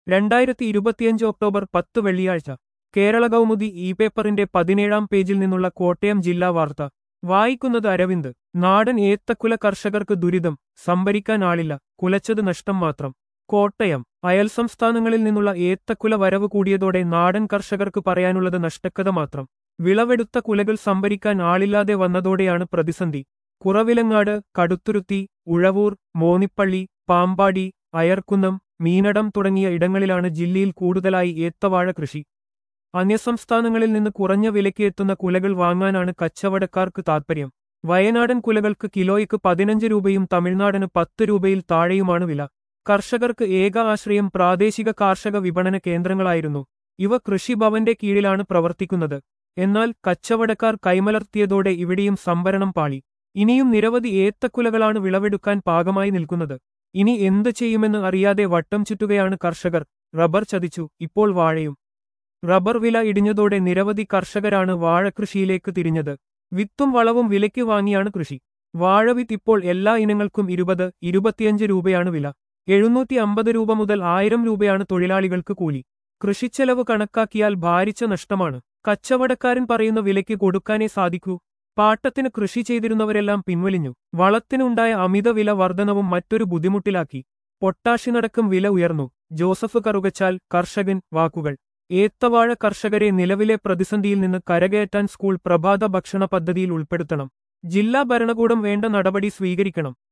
രണ്ടായിരത്തി ഇരുപത്തിയഞ്ച് ഒക്ടോബർ പത്ത് വെള്ളിയാഴ്ച കേരള കൗമുദി ഇ പേപ്പറിന്റെ പതിനേഴാം പേജിൽ നിന്നുള്ള കോട്ടയം ജില്ലാ വാർത്ത വായിക്കുന്നത് അരവിന്ദ് നാടൻ ഏത്തക്കുല കർഷകർക്ക് ദുരിതം സംഭരിക്കാൻ ആളില്ല കുലച്ചത് നഷ്ടം മാത്രം കോട്ടയം അയൽ സംസ്ഥാനങ്ങളിൽ നിന്നുള്ള ഏത്തക്കുല വരവ് കൂടിയതോടെ നാടൻ കർഷകർക്ക് പറയാനുള്ളത് നഷ്ടക്കഥ മാത്രം വിളവെടുത്ത കുലകൾ സംഭരിക്കാൻ ആളില്ലാതെ വന്നതോടെയാണ് പ്രതിസന്ധി കുറവിലങ്ങാട് കടുത്തുരുത്തി ഉഴവൂർ മോനിപ്പള്ളി പാമ്പാടി അയർക്കുന്നം മീനടം തുടങ്ങിയ ഇടങ്ങളിലാണ് ജില്ലയിൽ കൂടുതലായി ഏത്തവാഴ കൃഷി അന്യസംസ്ഥാനങ്ങളിൽ നിന്ന് കുറഞ്ഞ വിലയ്ക്ക് എത്തുന്ന കുലകൾ വാങ്ങാനാണ് കച്ചവടക്കാർക്ക് താൽപ്പര്യം വയനാടൻ കുലകൾക്ക് കിലോയ്ക്ക് പതിനഞ്ച് രൂപയും തമിഴ്നാടിന് പത്ത് രൂപയിൽ താഴെയുമാണ് വില കർഷകർക്ക് ഏക ആശ്രയം പ്രാദേശിക കാർഷക വിപണന കേന്ദ്രങ്ങളായിരുന്നു ഇവ കൃഷിഭവന്റെ കീഴിലാണ് പ്രവർത്തിക്കുന്നത് എന്നാൽ കച്ചവടക്കാർ കൈമലർത്തിയതോടെ ഇവിടെയും സംഭരണം പാളി ഇനിയും നിരവധി ഏത്തക്കുലകളാണ് വിളവെടുക്കാൻ പാകമായി നിൽക്കുന്നത് ഇനി എന്ത് ചെയ്യുമെന്ന് അറിയാതെ വട്ടം ചുറ്റുകയാണ് കർഷകർ റബ്ബർ ചതിച്ചു ഇപ്പോൾ വാഴയും റബ്ബർ വില ഇടിഞ്ഞതോടെ നിരവധി കർഷകരാണ് വാഴകൃഷിയിലേക്ക് തിരിഞ്ഞത് വിത്തും വളവും വിലയ്ക്ക് വാങ്ങിയാണ് കൃഷി വാഴവിത്ത് ഇപ്പോൾ എല്ലാ ഇനങ്ങൾക്കും ഇരുപത് ഇരുപത്തിയഞ്ച് രൂപയാണ് വില എഴുന്നൂറ്റി അമ്പത് രൂപ മുതൽ ആയിരം രൂപയാണ് തൊഴിലാളികൾക്ക് കൂലി കൃഷിച്ചെലവ് കണക്കാക്കിയാൽ ഭാരിച്ച നഷ്ടമാണ് കച്ചവടക്കാരൻ പറയുന്ന വിലയ്ക്ക് കൊടുക്കാനേ സാധിക്കൂ പാട്ടത്തിന് കൃഷി ചെയ്തിരുന്നവരെല്ലാം പിൻവലിഞ്ഞു വളത്തിനുണ്ടായ അമിത വില വർധനവും മറ്റൊരു ബുദ്ധിമുട്ടിലാക്കി പൊട്ടാഷിനടക്കം വില ഉയർന്നു ജോസഫ് കറുകച്ചാൽ കർഷകൻ വാക്കുകൾ ഏത്തവാഴ കർഷകരെ നിലവിലെ പ്രതിസന്ധിയിൽ നിന്ന് കരകയറ്റാൻ സ്കൂൾ പ്രഭാത ഭക്ഷണ പദ്ധതിയിൽ ഉൾപ്പെടുത്തണം ജില്ലാ ഭരണകൂടം വേണ്ട നടപടി സ്വീകരിക്കണം